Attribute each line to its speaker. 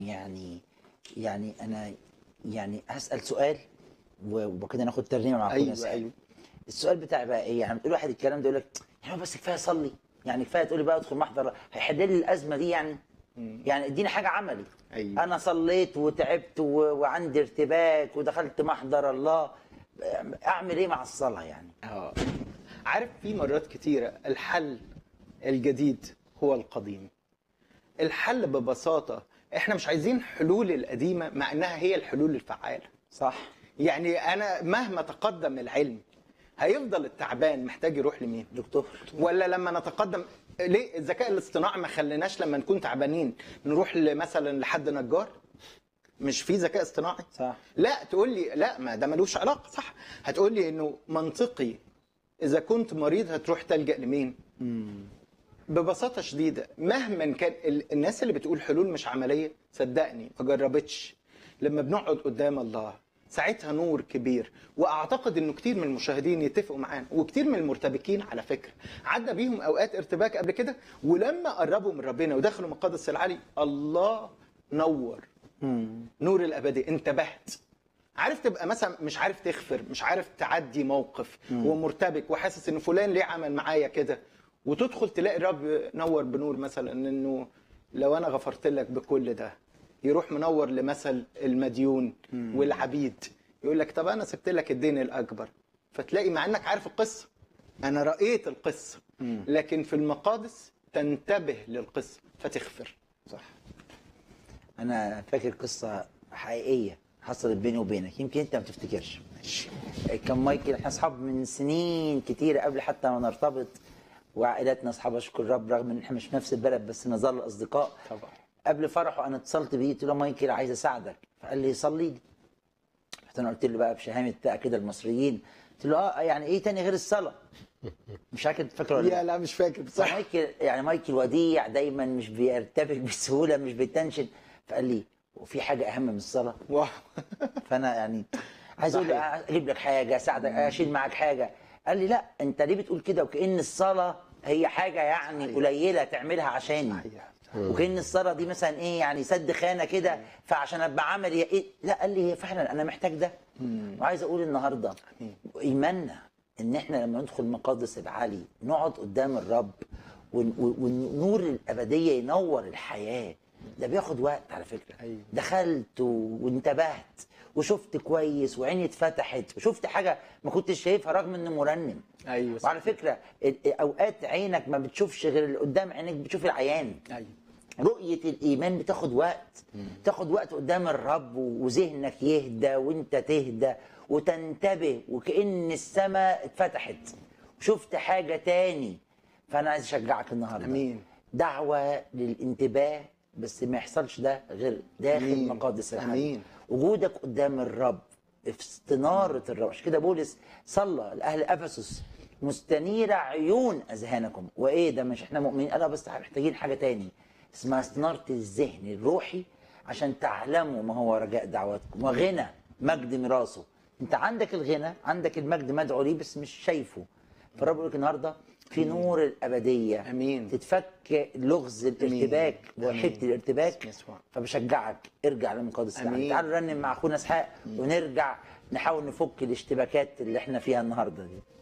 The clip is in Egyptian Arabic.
Speaker 1: يعني يعني انا يعني هسال سؤال و- وكده ناخد ترنيمه مع اخونا
Speaker 2: ايوه
Speaker 1: سعيد.
Speaker 2: ايوه
Speaker 1: السؤال بتاعي بقى ايه يعني بتقول واحد الكلام ده يقول لك يعني بس كفايه صلي يعني كفايه تقولي بقى ادخل محضر هيحل لي الازمه دي يعني يعني اديني حاجه عملي
Speaker 2: أيوة.
Speaker 1: انا صليت وتعبت و... وعندي ارتباك ودخلت محضر الله اعمل ايه مع الصلاه يعني
Speaker 2: اه عارف في مرات كتيرة الحل الجديد هو القديم الحل ببساطة احنا مش عايزين حلول القديمة مع انها هي الحلول الفعالة
Speaker 1: صح
Speaker 2: يعني انا مهما تقدم العلم هيفضل التعبان محتاج يروح لمين
Speaker 1: دكتور
Speaker 2: ولا لما نتقدم ليه الذكاء الاصطناعي ما خليناش لما نكون تعبانين نروح ل- مثلا لحد نجار مش في ذكاء اصطناعي
Speaker 1: صح
Speaker 2: لا تقول لي لا ما ده ملوش علاقه صح هتقول لي انه منطقي اذا كنت مريض هتروح تلجا لمين ببساطه شديده مهما كان ال- الناس اللي بتقول حلول مش عمليه صدقني ما جربتش لما بنقعد قدام الله ساعتها نور كبير واعتقد انه كتير من المشاهدين يتفقوا معانا وكتير من المرتبكين على فكره عدى بيهم اوقات ارتباك قبل كده ولما قربوا من ربنا ودخلوا مقدس العلي الله نور نور الابدي انتبهت عارف تبقى مثلا مش عارف تغفر مش عارف تعدي موقف ومرتبك وحاسس ان فلان ليه عمل معايا كده وتدخل تلاقي الرب نور بنور مثلا انه لو انا غفرت لك بكل ده يروح منور لمثل المديون والعبيد يقول لك طب انا سبت لك الدين الاكبر فتلاقي مع انك عارف القصه انا رايت القصه لكن في المقادس تنتبه للقصه فتغفر
Speaker 1: صح انا فاكر قصه حقيقيه حصلت بيني وبينك يمكن انت ما تفتكرش كان مايكل احنا اصحاب من سنين كتير قبل حتى ما نرتبط وعائلاتنا اصحاب اشكر الرب رغم ان احنا مش في نفس البلد بس نظل اصدقاء
Speaker 2: طبعا
Speaker 1: قبل فرحه انا اتصلت بيه قلت له مايكل عايز اساعدك فقال لي صلي لي رحت انا قلت له بقى بشهامه بقى كده المصريين قلت له اه يعني ايه تاني غير الصلاه مش فاكر فاكره ولا لا؟
Speaker 2: يا لا مش فاكر صح
Speaker 1: مايكل يعني مايكل وديع دايما مش بيرتبك بسهوله مش بيتنشن فقال لي وفي حاجه اهم من الصلاه
Speaker 2: واو
Speaker 1: فانا يعني عايز اقول له
Speaker 2: صحيح.
Speaker 1: اجيب لك حاجه اساعدك اشيل معاك حاجه قال لي لا انت ليه بتقول كده وكان الصلاه هي حاجه يعني
Speaker 2: صحيح.
Speaker 1: قليله تعملها عشاني
Speaker 2: صحيح.
Speaker 1: وكان الصلاه دي مثلا ايه يعني سد خانه كده فعشان ابقى عملي ايه لا قال لي هي فعلا انا محتاج ده وعايز اقول النهارده ايماننا ان احنا لما ندخل مقدس العلي نقعد قدام الرب ون- ون- والنور الابديه ينور الحياه ده بياخد وقت على فكره
Speaker 2: أيوة.
Speaker 1: دخلت و- وانتبهت وشفت كويس وعيني اتفتحت وشفت حاجه ما كنتش شايفها رغم اني مرنم
Speaker 2: ايوه صح.
Speaker 1: وعلى فكره ال- اوقات عينك ما بتشوفش غير اللي قدام عينك بتشوف العيان
Speaker 2: ايوه
Speaker 1: رؤية الإيمان بتاخد وقت تاخد وقت قدام الرب وذهنك يهدى وانت تهدى وتنتبه وكأن السماء اتفتحت وشفت حاجة تاني فأنا عايز أشجعك النهاردة
Speaker 2: أمين.
Speaker 1: دعوة للانتباه بس ما يحصلش ده غير داخل
Speaker 2: أمين.
Speaker 1: مقادس الحي
Speaker 2: أمين.
Speaker 1: وجودك قدام الرب في استنارة الرب عشان كده بولس صلى لأهل أفسس مستنيرة عيون أذهانكم وإيه ده مش إحنا مؤمنين قال لا بس محتاجين حاجة تاني اسمها استنارة الذهن الروحي عشان تعلموا ما هو رجاء دعواتكم وغنى مجد ميراثه انت عندك الغنى عندك المجد مدعو ليه بس مش شايفه فالرب يقول لك النهارده في نور الابديه
Speaker 2: أمين.
Speaker 1: تتفك لغز الارتباك
Speaker 2: أمين.
Speaker 1: وحيره الارتباك
Speaker 2: باسم يسوع.
Speaker 1: فبشجعك ارجع لمقادس العالم
Speaker 2: أمين.
Speaker 1: تعالوا نرنم مع اخونا اسحاق ونرجع نحاول نفك الاشتباكات اللي احنا فيها النهارده دي